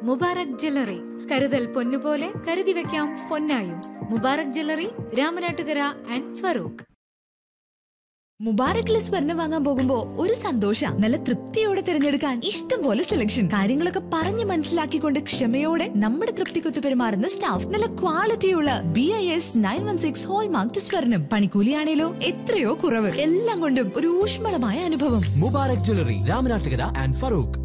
Mubarak jewellery കരുതൽ പൊന്നുപോലെ കരുതി വെക്കാം പൊന്നായും മുബാറക് ജ്വല്ലറി രാമനാട്ടുകര ആൻഡ് ഫറൂഖ് മുബാറക്കിലെ സ്വർണം വാങ്ങാൻ പോകുമ്പോ ഒരു സന്തോഷ നല്ല തൃപ്തിയോടെ തിരഞ്ഞെടുക്കാൻ ഇഷ്ടം പോലെ സെലക്ഷൻ കാര്യങ്ങളൊക്കെ പറഞ്ഞു മനസ്സിലാക്കിക്കൊണ്ട് ക്ഷമയോടെ നമ്മുടെ തൃപ്തിക്കൊത്ത് പെരുമാറുന്ന സ്റ്റാഫ് നല്ല ക്വാളിറ്റിയുള്ള B I S nine one six hallmark സ്വർണം പണിക്കൂലിയാണേലോ എത്രയോ കുറവ് എല്ലാം കൊണ്ടും ഒരു ഊഷ്മളമായ അനുഭവം മുബാറക് ജ്വല്ലറി രാമനാട്ടുകര ആൻഡ് ഫറൂഖ്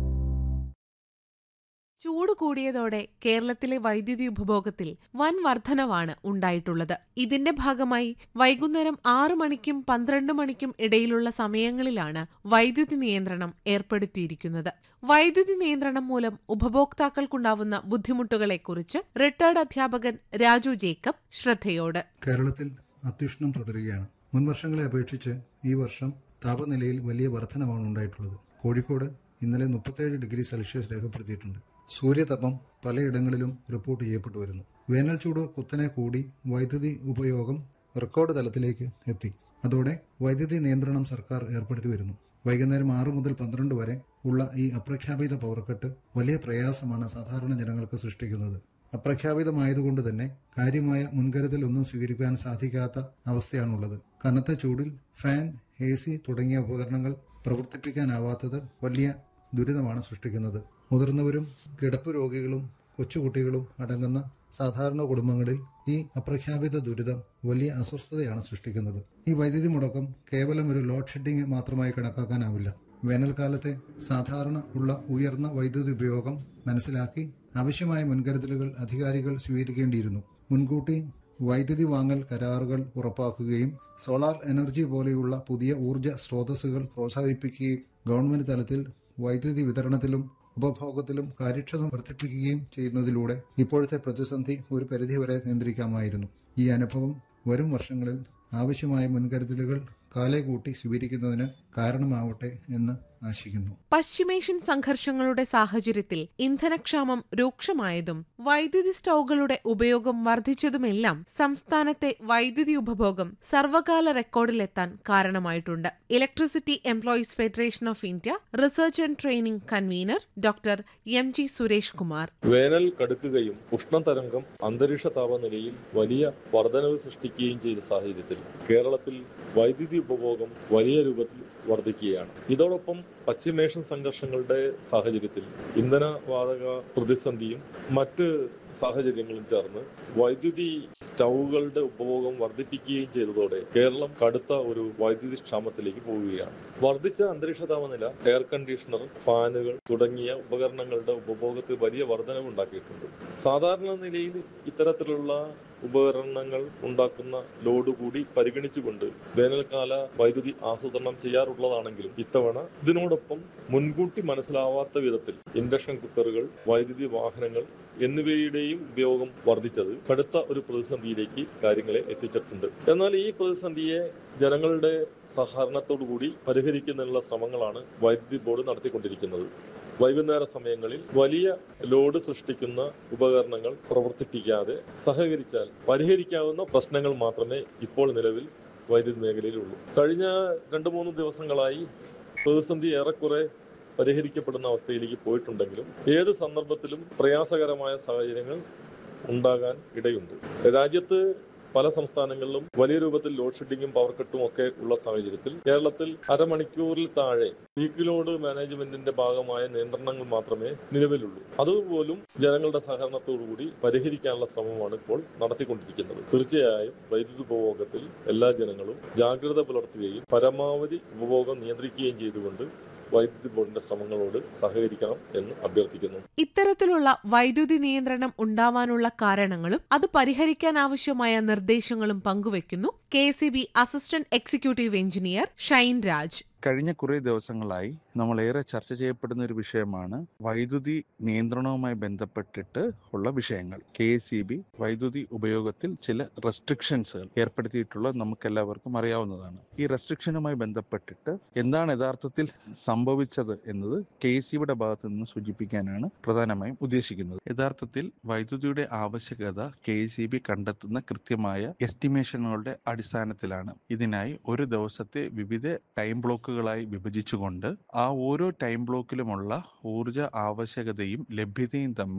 ചൂട് കൂടിയതോടെ കേരളത്തിലെ വൈദ്യുതി ഉപഭോഗത്തിൽ വൻ വർധനവാണ് ഉണ്ടായിട്ടുള്ളത് ഇതിന്റെ ഭാഗമായി വൈകുന്നേരം ആറു മണിക്കും പന്ത്രണ്ട് മണിക്കും ഇടയിലുള്ള സമയങ്ങളിലാണ് വൈദ്യുതി നിയന്ത്രണം ഏർപ്പെടുത്തിയിരിക്കുന്നത് വൈദ്യുതി നിയന്ത്രണം മൂലം ഉപഭോക്താക്കൾക്കുണ്ടാവുന്ന ബുദ്ധിമുട്ടുകളെക്കുറിച്ച് റിട്ടയർഡ് അധ്യാപകൻ രാജു ജേക്കബ് ശ്രദ്ധയോട് കേരളത്തിൽ അത്യുഷ്ണം തുടരുകയാണ് മുൻ വർഷങ്ങളെ അപേക്ഷിച്ച് ഈ വർഷം താപനിലയിൽ വലിയ വർധനമാണ് ഉണ്ടായിട്ടുള്ളത് കോഴിക്കോട് ഇന്നലെ മുപ്പത്തേഴ് ഡിഗ്രി സെൽഷ്യസ് രേഖപ്പെടുത്തിയിട്ടുണ്ട് സൂര്യതപം പലയിടങ്ങളിലും റിപ്പോർട്ട് ചെയ്യപ്പെട്ടു വരുന്നു വേനൽ ചൂട് കുത്തനെ കൂടി വൈദ്യുതി ഉപയോഗം റെക്കോർഡ് തലത്തിലേക്ക് എത്തി അതോടെ വൈദ്യുതി നിയന്ത്രണം സർക്കാർ ഏർപ്പെടുത്തി വരുന്നു വൈകുന്നേരം ആറ് മുതൽ പന്ത്രണ്ട് വരെ ഉള്ള ഈ അപ്രഖ്യാപിത പവർക്കട്ട് വലിയ പ്രയാസമാണ് സാധാരണ ജനങ്ങൾക്ക് സൃഷ്ടിക്കുന്നത് അപ്രഖ്യാപിതമായതുകൊണ്ട് തന്നെ കാര്യമായ മുൻകരുതലൊന്നും സ്വീകരിക്കാൻ സാധിക്കാത്ത അവസ്ഥയാണുള്ളത് കനത്ത ചൂടിൽ ഫാൻ എ സി തുടങ്ങിയ ഉപകരണങ്ങൾ പ്രവർത്തിപ്പിക്കാനാവാത്തത് വലിയ ദുരിതമാണ് സൃഷ്ടിക്കുന്നത് മുതിർന്നവരും കിടപ്പ് രോഗികളും കൊച്ചുകുട്ടികളും അടങ്ങുന്ന സാധാരണ കുടുംബങ്ങളിൽ ഈ അപ്രഖ്യാപിത ദുരിതം വലിയ അസ്വസ്ഥതയാണ് സൃഷ്ടിക്കുന്നത് ഈ വൈദ്യുതി മുടക്കം കേവലം ഒരു ലോഡ് ഷെഡിംഗ് മാത്രമായി കണക്കാക്കാനാവില്ല വേനൽക്കാലത്തെ സാധാരണ ഉള്ള ഉയർന്ന വൈദ്യുതി ഉപയോഗം മനസ്സിലാക്കി ആവശ്യമായ മുൻകരുതലുകൾ അധികാരികൾ സ്വീകരിക്കേണ്ടിയിരുന്നു മുൻകൂട്ടി വൈദ്യുതി വാങ്ങൽ കരാറുകൾ ഉറപ്പാക്കുകയും സോളാർ എനർജി പോലെയുള്ള പുതിയ ഊർജ്ജ സ്രോതസ്സുകൾ പ്രോത്സാഹിപ്പിക്കുകയും ഗവൺമെന്റ് തലത്തിൽ വൈദ്യുതി വിതരണത്തിലും ഉപഭോഗത്തിലും കാര്യക്ഷമത വർദ്ധിപ്പിക്കുകയും ചെയ്യുന്നതിലൂടെ ഇപ്പോഴത്തെ പ്രതിസന്ധി ഒരു പരിധിവരെ നിയന്ത്രിക്കാമായിരുന്നു ഈ അനുഭവം വരും വർഷങ്ങളിൽ ആവശ്യമായ മുൻകരുതലുകൾ കാലേ കൂട്ടി സ്വീകരിക്കുന്നതിന് കാരണമാവട്ടെ എന്ന് ആശിക്കുന്നു പശ്ചിമേഷ്യൻ സംഘർഷങ്ങളുടെ സാഹചര്യത്തിൽ ഇന്ധനക്ഷാമം രൂക്ഷമായതും വൈദ്യുതി സ്റ്റൗകളുടെ ഉപയോഗം വർദ്ധിച്ചതുമെല്ലാം സംസ്ഥാനത്തെ വൈദ്യുതി ഉപഭോഗം സർവകാല റെക്കോർഡിലെത്താൻ കാരണമായിട്ടുണ്ട് electricity employees federation of India research and training convener doctor M G Suresh Kumar വേനൽ കടുക്കുകയും ഉഷ്ണതരംഗം അന്തരീക്ഷ താപനിലയിൽ വലിയ വർധനവ് സൃഷ്ടിക്കുകയും ചെയ്ത സാഹചര്യത്തിൽ കേരളത്തിൽ വൈദ്യുതി ഉപഭോഗം വലിയ രൂപത്തിൽ വർദ്ധിക്കുകയാണ് ഇതോടൊപ്പം പശ്ചിമേഷ്യൻ സംഘർഷങ്ങളുടെ സാഹചര്യത്തിൽ ഇന്ധന വാതക പ്രതിസന്ധിയും മറ്റ് സാഹചര്യങ്ങളും ചേർന്ന് വൈദ്യുതി സ്റ്റൗകളുടെ ഉപഭോഗം വർദ്ധിപ്പിക്കുകയും ചെയ്തതോടെ കേരളം കടുത്ത ഒരു വൈദ്യുതി ക്ഷാമത്തിലേക്ക് പോവുകയാണ് വർദ്ധിച്ച അന്തരീക്ഷ താപനില എയർ കണ്ടീഷണർ ഫാനുകൾ തുടങ്ങിയ ഉപകരണങ്ങളുടെ ഉപഭോഗത്തിൽ വലിയ വർധനവുണ്ടാക്കിയിട്ടുണ്ട് സാധാരണ നിലയിൽ ഇത്തരത്തിലുള്ള ഉപകരണങ്ങൾ ഉണ്ടാക്കുന്ന ലോഡ് കൂടി പരിഗണിച്ചുകൊണ്ട് വേനൽക്കാല വൈദ്യുതി ആസൂത്രണം ചെയ്യാറുള്ളതാണെങ്കിലും ഇത്തവണ ഇതിനോടൊപ്പം മുൻകൂട്ടി മനസ്സിലാവാത്ത വിധത്തിൽ ഇൻഡക്ഷൻ കുക്കറുകൾ വൈദ്യുതി വാഹനങ്ങൾ എന്നിവയുടെയും ഉപയോഗം വർദ്ധിച്ചത് കടുത്ത ഒരു പ്രതിസന്ധിയിലേക്ക് കാര്യങ്ങളെ എത്തിച്ചിട്ടുണ്ട് എന്നാൽ ഈ പ്രതിസന്ധിയെ ജനങ്ങളുടെ സഹകരണത്തോടുകൂടി പരിഹരിക്കുന്നതിനുള്ള ശ്രമങ്ങളാണ് വൈദ്യുതി ബോർഡ് നടത്തിക്കൊണ്ടിരിക്കുന്നത് വൈകുന്നേര സമയങ്ങളിൽ വലിയ ലോഡ് സൃഷ്ടിക്കുന്ന ഉപകരണങ്ങൾ പ്രവർത്തിപ്പിക്കാതെ സഹകരിച്ചാൽ പരിഹരിക്കാവുന്ന പ്രശ്നങ്ങൾ മാത്രമേ ഇപ്പോൾ നിലവിൽ വൈദ്യുതി മേഖലയിലുള്ളൂ കഴിഞ്ഞ രണ്ട് മൂന്ന് ദിവസങ്ങളായി പ്രതിസന്ധി ഏറെക്കുറെ പരിഹരിക്കപ്പെടുന്ന അവസ്ഥയിലേക്ക് പോയിട്ടുണ്ടെങ്കിലും ഏത് സന്ദർഭത്തിലും പ്രയാസകരമായ സാഹചര്യങ്ങൾ ഉണ്ടാകാൻ ഇടയുണ്ട് രാജ്യത്ത് പല സംസ്ഥാനങ്ങളിലും വലിയ രൂപത്തിൽ ലോഡ് ഷെഡിങ്ങും പവർ കട്ടും ഒക്കെ ഉള്ള സാഹചര്യത്തിൽ കേരളത്തിൽ അരമണിക്കൂറിൽ താഴെ പീക്ക് ലോഡ് മാനേജ്മെന്റിന്റെ ഭാഗമായ നിയന്ത്രണങ്ങൾ മാത്രമേ നിലവിലുള്ളൂ അതുപോലും ജനങ്ങളുടെ സഹകരണത്തോടുകൂടി പരിഹരിക്കാനുള്ള ശ്രമമാണ് ഇപ്പോൾ നടത്തിക്കൊണ്ടിരിക്കുന്നത് തീർച്ചയായും വൈദ്യുതി ഉപഭോഗത്തിൽ എല്ലാ ജനങ്ങളും ജാഗ്രത പുലർത്തുകയും പരമാവധി ഉപഭോഗം നിയന്ത്രിക്കുകയും ചെയ്തുകൊണ്ട് വൈദ്യുതി ബോർഡിന്റെ ശ്രമങ്ങളോട് സഹകരിക്കണം എന്ന് അഭ്യർത്ഥിക്കുന്നു ഇത്തരത്തിലുള്ള വൈദ്യുതി നിയന്ത്രണം ഉണ്ടാവാനുള്ള കാരണങ്ങളും അത് പരിഹരിക്കാൻ ആവശ്യമായ നിർദ്ദേശങ്ങളും പങ്കുവയ്ക്കുന്നു K assistant executive engineer Shine Raj കഴിഞ്ഞ കുറേ ദിവസങ്ങളായി നമ്മൾ ഏറെ ചർച്ച ചെയ്യപ്പെടുന്ന ഒരു വിഷയമാണ് വൈദ്യുതി നിയന്ത്രണവുമായി ബന്ധപ്പെട്ടിട്ട് ഉള്ള വിഷയങ്ങൾ കെ എസ് ഇ ബി വൈദ്യുതി ഉപയോഗത്തിൽ ചില റെസ്ട്രിക്ഷൻസ് ഏർപ്പെടുത്തിയിട്ടുള്ളത് നമുക്ക് എല്ലാവർക്കും അറിയാവുന്നതാണ് ഈ റെസ്ട്രിക്ഷനുമായി ബന്ധപ്പെട്ടിട്ട് എന്താണ് യഥാർത്ഥത്തിൽ സംഭവിച്ചത് എന്നത് കെ എസ് ഇബിയുടെ ഭാഗത്ത് നിന്ന് സൂചിപ്പിക്കാനാണ് പ്രധാനമായും ഉദ്ദേശിക്കുന്നത് യഥാർത്ഥത്തിൽ വൈദ്യുതിയുടെ ആവശ്യകത കെ എസ് ഇ ബി കണ്ടെത്തുന്ന കൃത്യമായ എസ്റ്റിമേഷനുകളുടെ അടിസ്ഥാനത്തിലാണ് ഇതിനായി ഒരു ദിവസത്തെ വിവിധ ടൈം ബ്ലോക്കുകളായി വിഭജിച്ചുകൊണ്ട് ആ ഓരോ ടൈം ബ്ലോക്കിലുമുള്ള ഊർജ ആവശ്യകതയും ലഭ്യതയും തമ്മിൽ